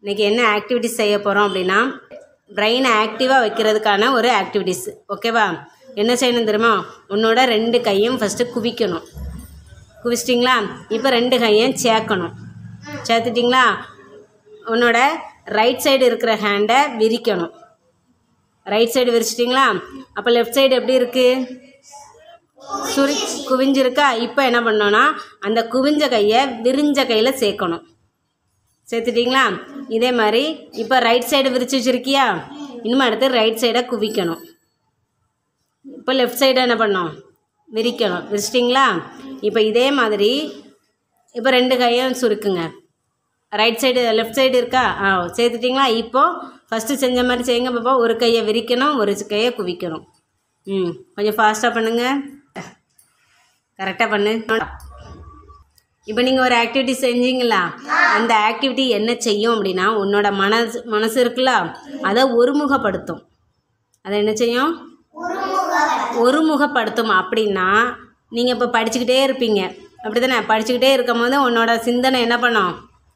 இன்றைக்கி என்ன ஆக்டிவிட்டிஸ் செய்ய போகிறோம் அப்படின்னா பிரெயினை ஆக்டிவாக வைக்கிறதுக்கான ஒரு ஆக்டிவிட்டிஸ் ஓகேவா என்ன செய்யணும் தெரியுமா உன்னோட ரெண்டு கையும் ஃபஸ்ட்டு குவிக்கணும் குவிச்சிட்டிங்களா இப்போ ரெண்டு கையும் சேர்க்கணும் சேர்த்துட்டிங்களா உன்னோட ரைட் சைடு இருக்கிற ஹேண்டை விரிக்கணும் ரைட் சைடு விரிச்சிட்டிங்களா அப்போ லெஃப்ட் சைடு எப்படி இருக்குது சுரி குவிஞ்சிருக்கா இப்போ என்ன பண்ணோன்னா அந்த குவிஞ்ச கையை விரிஞ்ச கையில் சேர்க்கணும் சேர்த்துட்டிங்களா இதே மாதிரி இப்போ ரைட் சைடு விரிச்சு வச்சுருக்கியா இனிமே அடுத்து ரைட் சைடை குவிக்கணும் இப்போ லெஃப்ட் சைடை என்ன பண்ணோம் விரிக்கணும் விரிச்சிட்டிங்களா இப்போ இதே மாதிரி இப்போ ரெண்டு கையும் சுருக்குங்க ரைட் சைடு லெஃப்ட் சைடு இருக்கா ஆ சேர்த்துட்டிங்களா இப்போது ஃபஸ்ட்டு செஞ்ச மாதிரி செய்யுங்க பாப்பா ஒரு கையை விரிக்கணும் ஒரு கையை குவிக்கணும் ம் கொஞ்சம் ஃபாஸ்ட்டாக பண்ணுங்கள் கரெக்டாக பண்ணு இப்போ நீங்கள் ஒரு ஆக்டிவிட்டி செஞ்சீங்களா அந்த ஆக்டிவிட்டி என்ன செய்யும் அப்படின்னா உன்னோட மனசு மனசு இருக்குல்ல அதை ஒருமுகப்படுத்தும் அதை என்ன செய்யும் ஒருமுகப்படுத்தும் அப்படின்னா நீங்கள் இப்போ படிச்சுக்கிட்டே இருப்பீங்க அப்படி தானே படிச்சுக்கிட்டே இருக்கும் போது உன்னோட சிந்தனை என்ன பண்ணும்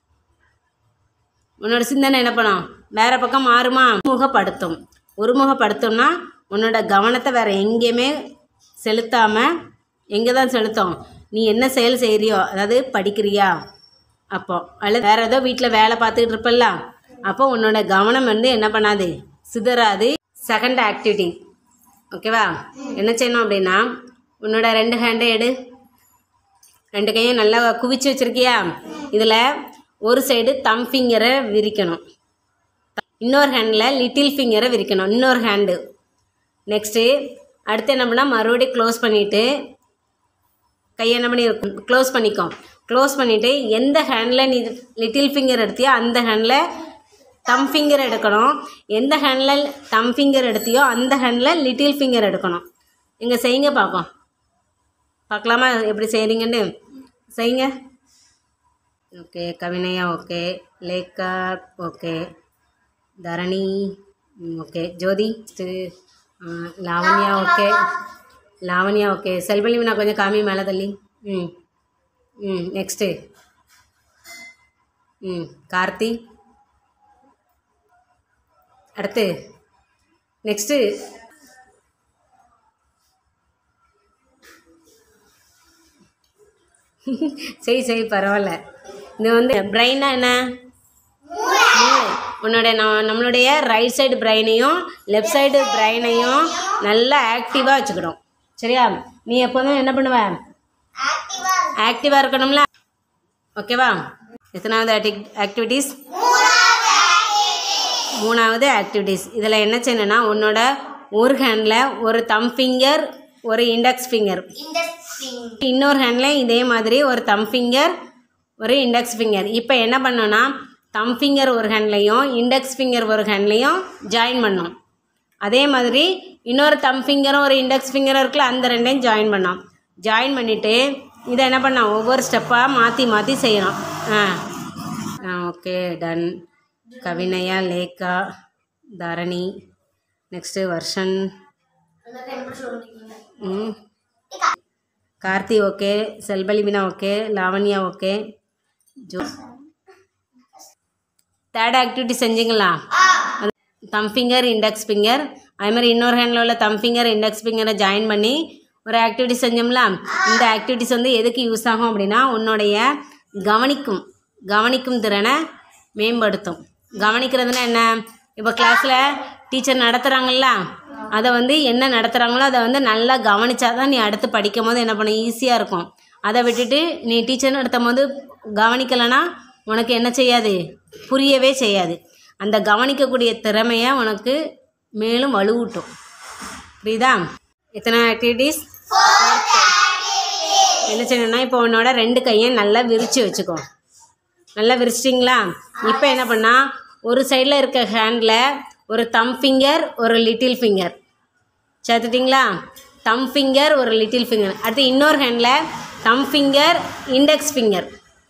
உன்னோட சிந்தனை என்ன பண்ணும் வேற பக்கம் மாறுமா முகப்படுத்தும் ஒருமுகப்படுத்தும்னா உன்னோட கவனத்தை வேற எங்கேயுமே செலுத்தாமல் எங்கே தான் செலுத்தும் நீ என்ன செயல் செய்கிறியோ அதாவது படிக்கிறியா அப்போ அல்லது வேற ஏதோ வீட்டில் வேலை பார்த்துக்கிட்டு இருப்பல்ல அப்போ உன்னோட கவனம் வந்து என்ன பண்ணாது சிதறாது செகண்ட் ஆக்டிவிட்டி ஓகேவா என்ன செய்யணும் அப்படின்னா உன்னோட ரெண்டு ஹேண்டை எடு ரெண்டு கையும் நல்லா குவிச்சு வச்சிருக்கியா இதில் ஒரு சைடு தம் ஃபிங்கரை விரிக்கணும் இன்னொரு ஹேண்டில் லிட்டில் ஃபிங்கரை விரிக்கணும் இன்னொரு ஹேண்டு நெக்ஸ்ட்டு அடுத்து என்ன பண்ணால் மறுபடியும் க்ளோஸ் பண்ணிவிட்டு கையை என்ன பண்ணி க்ளோஸ் பண்ணிக்கோ க்ளோஸ் பண்ணிவிட்டு எந்த ஹேண்டில் நீ லிட்டில் ஃபிங்கர் எடுத்தியோ அந்த ஹேண்டில் தம் ஃபிங்கர் எடுக்கணும் எந்த ஹேண்டில் தம் ஃபிங்கர் எடுத்தியோ அந்த ஹேண்டில் லிட்டில் ஃபிங்கர் எடுக்கணும் இங்கே செய்யுங்க பார்ப்போம் பார்க்கலாமா எப்படி செய்கிறீங்கன்னு செய்யுங்க okay Kavinaya okay Lekha okay Dharani ம், ஓகே ஜோதி நெக்ஸ்ட்டு, ஆ, லாவண்யா ஓகே லாவண்யா ஓகே செல்வலி நான் கொஞ்சம் காமி மேலே தள்ளி ம் ம் நெக்ஸ்ட்டு ம் கார்த்தி அடுத்து நெக்ஸ்ட்டு சரி சரி பரவாயில்ல இது வந்து பிரெயினா என்ன மூளை உன்னோட நம்ம நம்மளுடைய ரைட் சைடு பிரெயினையும் லெஃப்ட் சைடு பிரெயினையும் நல்லா ஆக்டிவாக வச்சுக்கணும் சரியா நீ எப்போதும் என்ன பண்ணுவ ஆக்டிவாக இருக்கணும்ல ஓகேவா எத்தனாவது ஆக்டிவிட்டீஸ் மூணாவது ஆக்டிவிட்டீஸ் இதில் என்ன செய்யணும்னா உன்னோட ஒரு ஹேண்டில் ஒரு தம் ஃபிங்கர் ஒரு இண்டெக்ஸ் ஃபிங்கர் இன்னொரு ஹேண்டில் இதே மாதிரி ஒரு தம் ஃபிங்கர் ஒரு இண்டெக்ஸ் ஃபிங்கர் இப்போ என்ன பண்ணோன்னா தம் ஃபிங்கர் ஒரு ஹேண்ட்லையும் இண்டெக்ஸ் ஃபிங்கர் ஒரு ஹேண்ட்லையும் ஜாயின் பண்ணோம் அதே மாதிரி இன்னொரு தம் ஃபிங்கரும் ஒரு இண்டெக்ஸ் ஃபிங்கரும் இருக்குல்ல அந்த ரெண்டையும் ஜாயின் பண்ணோம் ஜாயின் பண்ணிவிட்டு இதை என்ன பண்ணோம் ஒவ்வொரு ஸ்டெப்பாக மாற்றி மாற்றி செய்யணும் ஆ ஆ okay done Kavinaya Lekha Dharani next Varshan ம் கார்த்தி ஓகே செல்பலிமினா okay Lavanya okay Jo third activity செஞ்சீங்களா தம் ஃபிங்கர் இண்டெக்ஸ் ஃபிங்கர் அதே மாதிரி இன்னொரு ஹேண்டில் உள்ள தம் ஃபிங்கர் இண்டெக்ஸ் ஃபிங்கரை ஜாயின் பண்ணி ஒரு ஆக்டிவிட்டி செஞ்சோம்ல இந்த ஆக்டிவிட்டிஸ் வந்து எதுக்கு யூஸ் ஆகும் அப்படின்னா உன்னுடைய கவனிக்கும் கவனிக்கும் திறனை மேம்படுத்தும் கவனிக்கிறதுனா என்ன இப்போ கிளாஸில் டீச்சர் நடத்துகிறாங்கல்ல அதை வந்து என்ன நடத்துகிறாங்களோ அதை வந்து நல்லா கவனிச்சா தான் நீ அடுத்து படிக்கும் போது என்ன பண்ண ஈஸியாக இருக்கும் அதை விட்டுட்டு நீ டீச்சர் நடத்தும் போது கவனிக்கலைன்னா உனக்கு என்ன செய்யாது புரியவே செய்யாது அந்த கவனிக்கக்கூடிய திறமையை உனக்கு மேலும் வலுவூட்டும் புரியுதா எத்தனை ஆக்டிவிட்டீஸ் என்ன செய்யணும்னா இப்போ உன்னோட ரெண்டு கையும் நல்லா விரித்து வச்சுக்கோ நல்லா விரிச்சிட்டிங்களா இப்போ என்ன பண்ணா ஒரு சைடில் இருக்க ஹேண்டில் ஒரு தம் ஃபிங்கர் ஒரு லிட்டில் ஃபிங்கர் சேர்த்துட்டிங்களா தம் ஃபிங்கர் ஒரு லிட்டில் ஃபிங்கர் அடுத்து இன்னொரு handle thumb finger index finger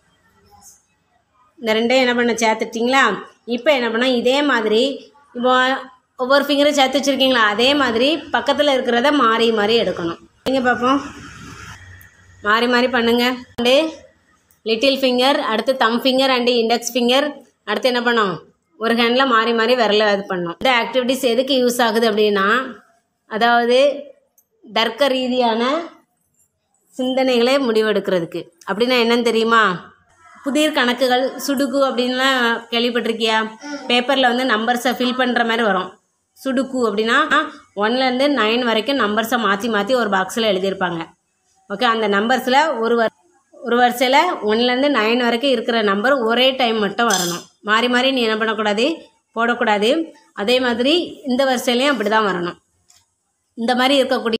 இந்த ரெண்டையும் என்ன பண்ண சேர்த்துட்டிங்களா இப்போ என்ன பண்ணால் இதே மாதிரி இப்போ ஒவ்வொரு ஃபிங்கரும் சேர்த்து வச்சுருக்கீங்களா அதே மாதிரி பக்கத்தில் இருக்கிறத மாறி மாறி எடுக்கணும் நீங்கள் பார்ப்போம் மாறி மாறி பண்ணுங்க அண்டு லிட்டில் ஃபிங்கர் அடுத்து thumb finger and index finger அடுத்து என்ன பண்ணோம் ஒரு ஹேண்டில் மாறி மாறி விரல இது பண்ணும் இந்த ஆக்டிவிட்டிஸ் எதுக்கு யூஸ் ஆகுது அப்படின்னா அதாவது தர்க்க ரீதியான சிந்தனைகளே முடிவெடுக்கிறதுக்கு அப்படின்னா என்னன்னு தெரியுமா புதிர் கணக்குகள் சுடுகு அப்படின்லாம் கேள்விப்பட்டிருக்கியா பேப்பரில் வந்து நம்பர்ஸை ஃபில் பண்ணுற மாதிரி வரும் சுடுக்கு அப்படின்னா ஒன்லேருந்து நைன் வரைக்கும் நம்பர்ஸை மாற்றி மாற்றி ஒரு பாக்ஸில் எழுதியிருப்பாங்க ஓகே அந்த நம்பர்ஸில் ஒரு வர் ஒரு வரிசையில் ஒன்லேருந்து நைன் வரைக்கும் இருக்கிற நம்பர் ஒரே டைம் மட்டும் வரணும் மாறி மாறி நீ என்ன பண்ணக்கூடாது போடக்கூடாது அதே மாதிரி இந்த வரிசையிலையும் அப்படி தான் வரணும் இந்த மாதிரி இருக்கக்கூடிய